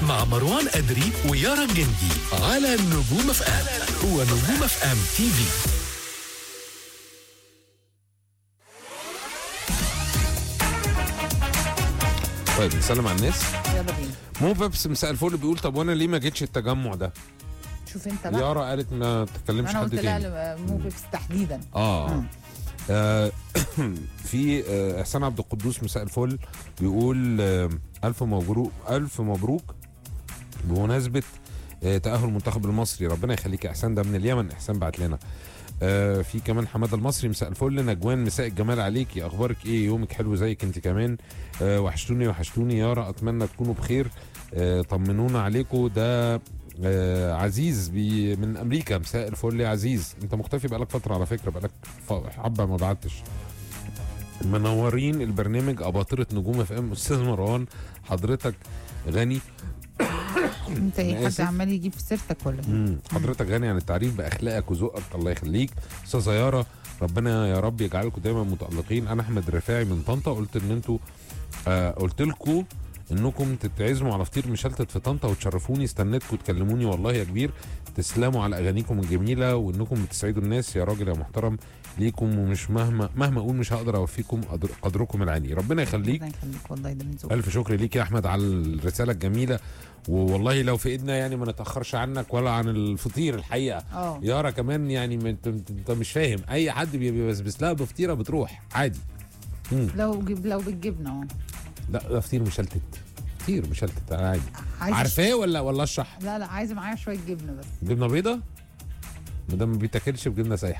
مع مروان أدري ويارا جندي على نجوم اف ام هو نجوم اف ام تي في طيب نسلم على الناس يلا بينا مو بيبس مساء الفل بيقول طب وانا ليه ما جيتش التجمع ده شوف انت بقى يارا قالت ما تتكلمش انا حد قلت تاني لا مو بيبس تحديدا اه مم. آه، في آه، احسان عبد القدوس مساء الفل بيقول آه، الف مبروك الف مبروك بمناسبه آه، تاهل المنتخب المصري ربنا يخليك يا احسان ده من اليمن احسان بعت لنا آه، في كمان حماده المصري مساء الفل نجوان مساء الجمال عليكي اخبارك ايه يومك حلو زيك انت كمان آه، وحشتوني وحشتوني يارا اتمنى تكونوا بخير آه، طمنونا عليكم ده آه عزيز بي من امريكا مساء الفل يا عزيز انت مختفي بقالك فتره على فكره بقالك ف- حبه ما بعتش منورين البرنامج اباطره نجوم اف ام استاذ مروان حضرتك غني انت أنا ايه حد آسف. عمال يجيب في سيرتك ولا ايه؟ مم. حضرتك غني عن التعريف باخلاقك وذوقك الله يخليك استاذه يارا ربنا يا رب يجعلكم دايما متالقين انا احمد رفاعي من طنطا قلت ان انتوا آه قلت لكم انكم تتعزموا على فطير مشلتت في طنطا وتشرفوني استنيتكم تكلموني والله يا كبير تسلموا على اغانيكم الجميله وانكم بتسعدوا الناس يا راجل يا محترم ليكم ومش مهما مهما اقول مش هقدر اوفيكم قدر قدركم العالي ربنا يخليك ربنا يخليك والله ده من ذوقك الف شكر ليك يا احمد على الرساله الجميله والله لو في ايدنا يعني ما نتاخرش عنك ولا عن الفطير الحقيقه اه يارا كمان يعني ما انت انت- انت مش فاهم اي حد بيبسبس لها بفطيره بتروح عادي مم. لو جب لو بالجبنه اه لا ده فطير مشلتت فطير مشلتت عادي عايزة- عارفاه ولا ولا اشرح لا لا عايزه معايا شويه جبنه بس جبنه بيضه ما دام ما بيتاكلش بجبنه سايحه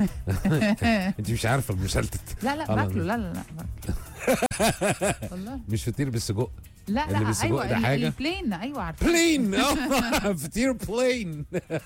انت مش عارفه المشلتت لا لا الله. باكله لا لا لا باكله والله مش فطير بالسجق لا اللي لا بالسجق ايوه ده ال- حاجة؟ البلين ايوه عارفه بلين فطير بلين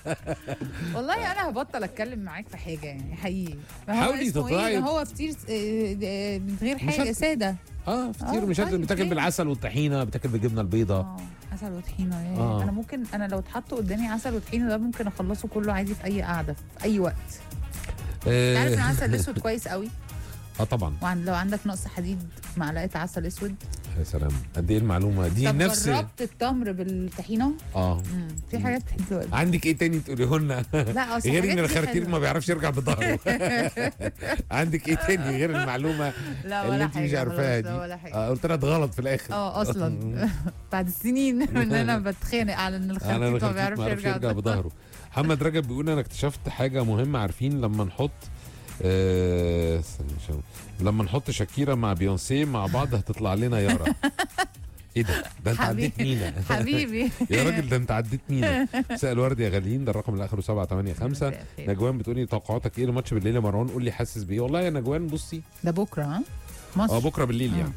والله انا هبطل اتكلم معاك في حاجه يعني حقيقي ما هو حاولي اسمه تطلعي- ايه هو فطير س- آه، آه، من غير حاجه مشلتت. ساده اه فطير آه، مشلتت طيب، بتاكل فين؟ بالعسل والطحينه بتاكل بالجبنه البيضاء اه عسل وطحينه ياه. آه. انا ممكن انا لو اتحط قدامي عسل وطحينه ده ممكن اخلصه كله عادي في اي قعده في اي وقت انت عارف ان اه العسل الاسود كويس قوي آه، طبعا وعن لو عندك نقص حديد معلقه عسل اسود يا سلام قد ايه المعلومه دي طب نفس جربت التمر بالطحينه اه مم. في حاجات حلوه قوي. عندك ايه تاني تقوليه لنا لا اصل غير ان الحاجات دي الخرتير حلوة. ما بيعرفش يرجع بظهره عندك ايه تاني غير المعلومه لا اللي ولا انت حاجه مش عارفاها خلاص، لا دي ولا حاجه آه قلت لها غلط في الاخر اه اصلا بعد السنين من ان انا بتخانق على ان انا الخرتيت ما الخرتيت بيعرفش ما يعرفش يرجع يرجع بظهره محمد رجب بيقول انا اكتشفت حاجه مهمه عارفين لما نحط آه استنى شو- لما نحط شاكيرا مع بيونسي مع بعض هتطلع لنا يارا ايه ده ده انت عديت حبيبي. مينا حبيبي يا راجل ده انت عديت مينا مساء الورد يا غاليين ده الرقم اللي اخره 785 مساء الخير. نجوان بتقولي توقعاتك ايه الماتش بالليل يا مروان قول لي حاسس بايه والله يا نجوان بصي ده بكره ها اه مصر بكره بالليل آه. يعني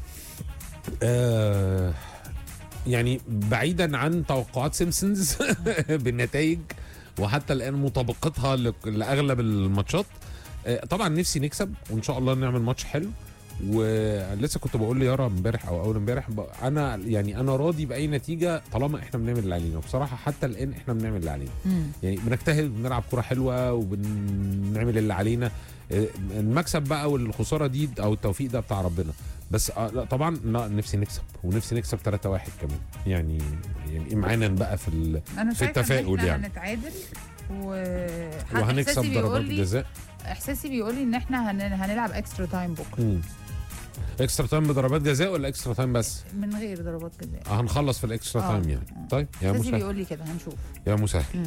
آه يعني بعيدا عن توقعات سيمسونز بالنتائج وحتى الان مطابقتها لك- لاغلب الماتشات آه طبعا نفسي نكسب وان شاء الله نعمل ماتش حلو ولسه كنت بقول ليارا امبارح او اول امبارح ب- انا يعني انا راضي باي نتيجه طالما احنا بنعمل اللي علينا وبصراحه حتى الان احنا بنعمل اللي علينا مم. يعني بنجتهد بنلعب كرة حلوة وبنعمل اللي علينا آه، المكسب بقى والخسارة دي او التوفيق ده بتاع ربنا بس آه لا طبعا لا نفسي نكسب ونفسي نكسب 3 1 كمان يعني يعني امعانا بقى في ال... انا في شايفه التفاؤل ان احنا يعني. هنتعادل و حد وهنكسب إحساسي بيقول ضربات لي جزاء احساسي بيقول لي ان احنا هن... هنلعب اكسترا تايم بكره مم. اكسترا تايم بضربات جزاء ولا اكسترا تايم بس؟ من غير ضربات جزاء آه، هنخلص في الاكسترا آه. تايم يعني آه. طيب يا احساسي مسهل بيقول لي كده هنشوف يا مسهل مم.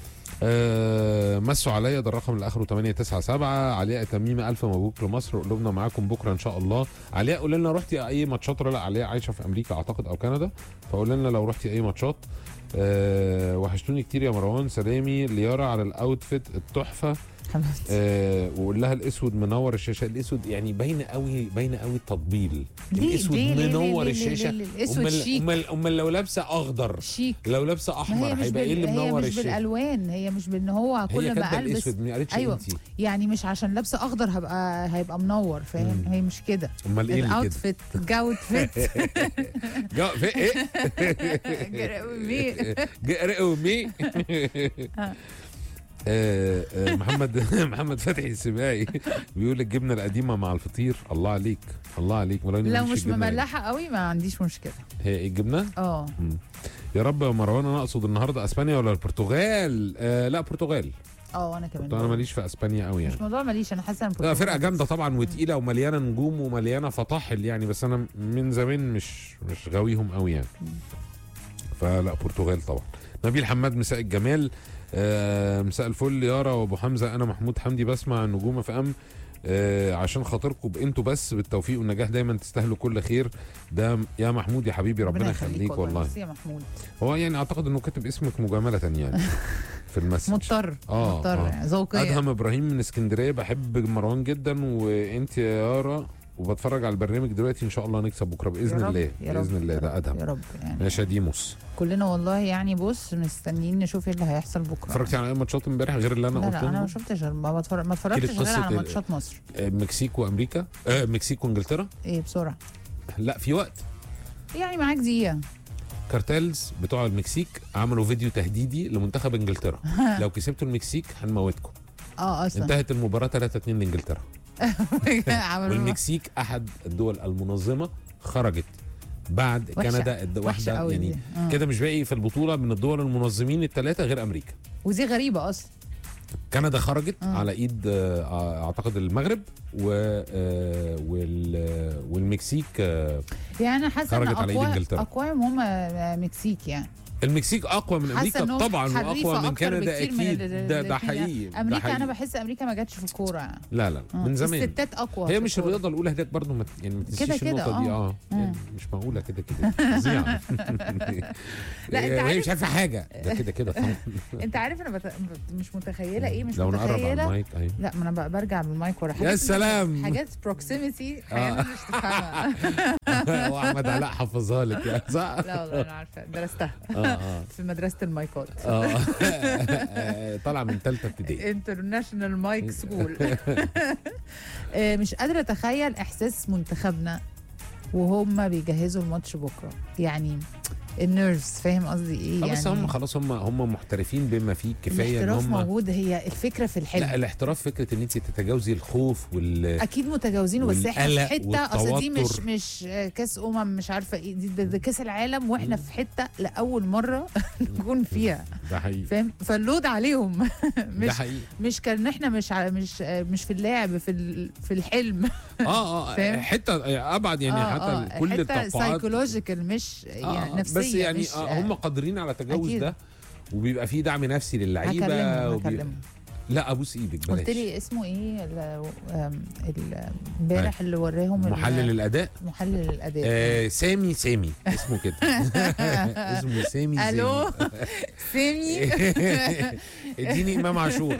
آه مسوا عليا ده الرقم اللي اخره 897 علياء تميمه الف مبروك لمصر قلوبنا معاكم بكره ان شاء الله علياء قول لنا رحتي اي ماتشات ولا لا علياء عايشه في امريكا اعتقد او كندا فقول لنا لو رحتي اي ماتشات آه وحشتوني كتير يا مروان سلامي ليارا على الاوتفيت التحفه خلاص آه وقول لها الاسود منور الشاشه الاسود يعني باينه قوي باينه قوي التطبيل ليه- الاسود ليه- ليه- منور ليه- ليه- الشاشه ليه- ليه- الأسود امال شيك. امال امال لو لابسه اخضر شيك لو لابسه ما احمر هي مش هيبقى ايه بال... اللي هي منور مش الشاشه بالالوان هي مش بان هو هي كل كاتبه ما البس الاسود ما قالتش أيوة. انتي يعني مش عشان لابسه اخضر هبقى هيبقى منور فاهم مم. هي مش كده امال ايه اللي كده الاوتفيت جاوت فيت جا في ايه مين جرقوا مي آه، آه، محمد محمد فتحي السباعي بيقول الجبنه القديمه مع الفطير الله عليك الله عليك مرة لو مش مملحه قوي ما عنديش مشكله هي ايه الجبنه اه يا رب يا مروان انا اقصد النهارده اسبانيا ولا البرتغال آه لا برتغال اه وانا كمان انا ماليش في اسبانيا قوي يعني مش موضوع ماليش انا حاسه ان لا فرقه جامده طبعا وتقيله ومليانه نجوم ومليانه فطاحل يعني بس انا من زمان مش مش غاويهم قوي يعني فلا برتغال طبعا نبيل حماد مساء الجمال آه مساء الفل يارا وابو حمزه انا محمود حمدي بسمع نجوم في ام آه عشان خاطركم انتوا بس بالتوفيق والنجاح دايما تستاهلوا كل خير ده يا محمود يا حبيبي ربنا يخليك والله ميرسي يا محمود هو يعني اعتقد انه كاتب اسمك مجامله يعني في المسج مضطر آه، مضطر آه. يعني ذوقيا ادهم ابراهيم من اسكندريه بحب مروان جدا وانت يا يارا وبتفرج على البرنامج دلوقتي ان شاء الله نكسب بكره باذن يا رب، الله يا رب، باذن الله يا ده رب، ادهم يا رب يعني يا شاديموس كلنا والله يعني بص مستنيين نشوف ايه اللي هيحصل بكره اتفرجتي على اي ماتشات امبارح غير اللي انا لا لا انا ما قلتهم شفتش ما بتفرج ما اتفرجتش كانت غير قصة على ال- ماتشات مصر آه، مكسيك وامريكا آه مكسيك وانجلترا ايه بسرعه لا في وقت يعني معاك دقيقه كارتيلز بتوع المكسيك عملوا فيديو تهديدي لمنتخب انجلترا لو كسبتوا المكسيك هنموتكم اه اصلا انتهت المباراه 3 2 لانجلترا عملوا والمكسيك احد الدول المنظمه خرجت بعد وحشة. كندا الد- وحشة واحده قوي يعني دي. آه. كده مش باقي في البطوله من الدول المنظمين الثلاثه غير امريكا ودي غريبه اصلا كندا خرجت آه. على ايد آه، اعتقد المغرب و آه، وال والمكسيك آه، يعني انا حاسه ان خرجت على إيد اقوى إنجلترا. اقواهم هم مكسيك يعني المكسيك اقوى من حاسه امريكا انهم طبعا حريفة واقوى من أكتر كندا بكتير من اكيد ال- ده ده الاتنين. حقيقي ده امريكا حقيقي. انا بحس امريكا ما جاتش في الكوره يعني لا لا آه. من زمان الستات اقوى هي في مش الكورة. الرياضه الاولى هناك برضه ما يعني ما كده تنسيش كده، النقطه دي آه. اه مم. يعني مش معقوله كده كده فظيعه لا، أنت وهي عارف- مش عارفه حاجه ده كده كده طبعا انت عارف انا بت... مش متخيله ايه مش لو نقرب على متخيله المايك ايوه لا ما انا بقى برجع بالمايك ورا يا حاجات سلام. حاجات بروكسيميتي آه. حاجات مش تفهمها واحمد علاء حفظها لك يا صح؟ لا والله انا عارفه درستها اه اه في مدرسه المايكات اه طالع من ثالثه ابتدائي انترناشونال مايك سكول مش قادره اتخيل احساس منتخبنا وهم بيجهزوا الماتش بكره يعني النيرفز فاهم قصدي ايه آه، يعني بس هم خلاص هم هم محترفين بما فيه كفايه ان الاحتراف هم موجود هي الفكره في الحلم لا الاحتراف فكره ان انت تتجاوزي الخوف وال اكيد متجاوزينه بس احنا في والقلق حته اصل دي مش والتوتر. مش آه، كاس امم مش عارفه ايه دي ده, ده كاس العالم واحنا في حته لاول مره نكون فيها ده حقيقي فاهم فاللود عليهم ده مش حقيقي مش كان احنا مش ع- مش آه، مش في اللعب في ال- في الحلم اه اه فاهم؟ حته ابعد يعني آه، حتى آه، كل حته التوقعات سايكولوجيكال مش يعني آه نفسيه بس يعني مش آه هم قادرين على تجاوز أكيد. ده وبيبقى في دعم نفسي للعيبه هكلمهم وبي... هكلمهم لا ابوس ايدك بلاش قلت لي اسمه ايه ال- آم، ال- امبارح اللي وراهم ال- محلل الاداء محلل الاداء آه سامي سامي اسمه كده اسمه سامي الو سامي سامي. اديني امام عاشور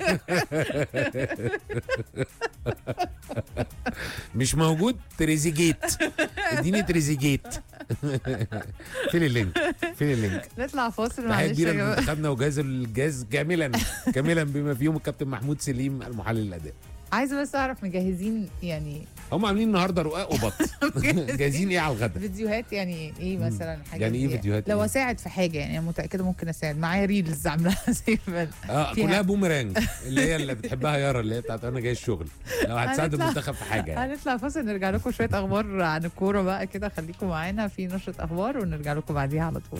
مش موجود تريزيجيت اديني تريزيجيت فين اللينك فين اللينك نطلع فاصل تحية معلش كبيرة يا جماعه لمنتخبنا وجهاز الجهاز كاملا كاملا بما فيهم الكابتن محمود سليم المحلل الاداء عايزه بس اعرف مجهزين يعني هم عاملين النهارده رقاق وبط جاهزين ايه على الغدا فيديوهات يعني ايه مثلا حاجه يعني إيه فيديوهات لو إيه؟ اساعد في حاجه يعني انا متاكده ممكن اساعد معايا ريلز عاملاها زي ما اه فيها- كلها بومرانج اللي هي اللي بتحبها يارا اللي هي بتاعت انا جاي الشغل لو هتساعد هنطلع- المنتخب في حاجه يعني. هنطلع فاصل نرجع لكم شويه اخبار عن الكوره بقى كده خليكم معانا في نشره اخبار ونرجع لكم بعديها على طول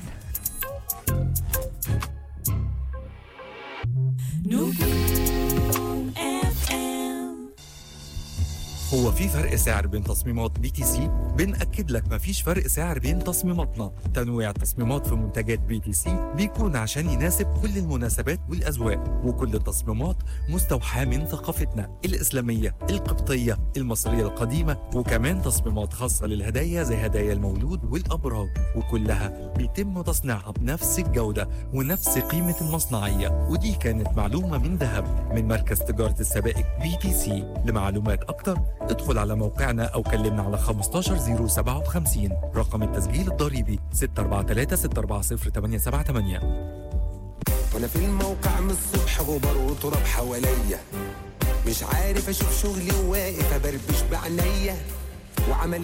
هو في فرق سعر بين تصميمات بي تي سي؟ بنأكد لك مفيش فرق سعر بين تصميماتنا، تنويع التصميمات في منتجات بي تي سي بيكون عشان يناسب كل المناسبات والأذواق، وكل التصميمات مستوحاة من ثقافتنا الإسلامية، القبطية، المصرية القديمة، وكمان تصميمات خاصة للهدايا زي هدايا المولود والأبراج، وكلها بيتم تصنيعها بنفس الجودة ونفس قيمة المصنعية، ودي كانت معلومة من ذهب من مركز تجارة السبائك بي تي سي، لمعلومات أكتر ادخل على موقعنا أو كلمنا على 15057 رقم التسجيل الضريبي 643 640 878 وانا في الموقع من الصبح غبار وتراب حواليا مش عارف اشوف شغلي وواقف ابربش بعينيا وعمل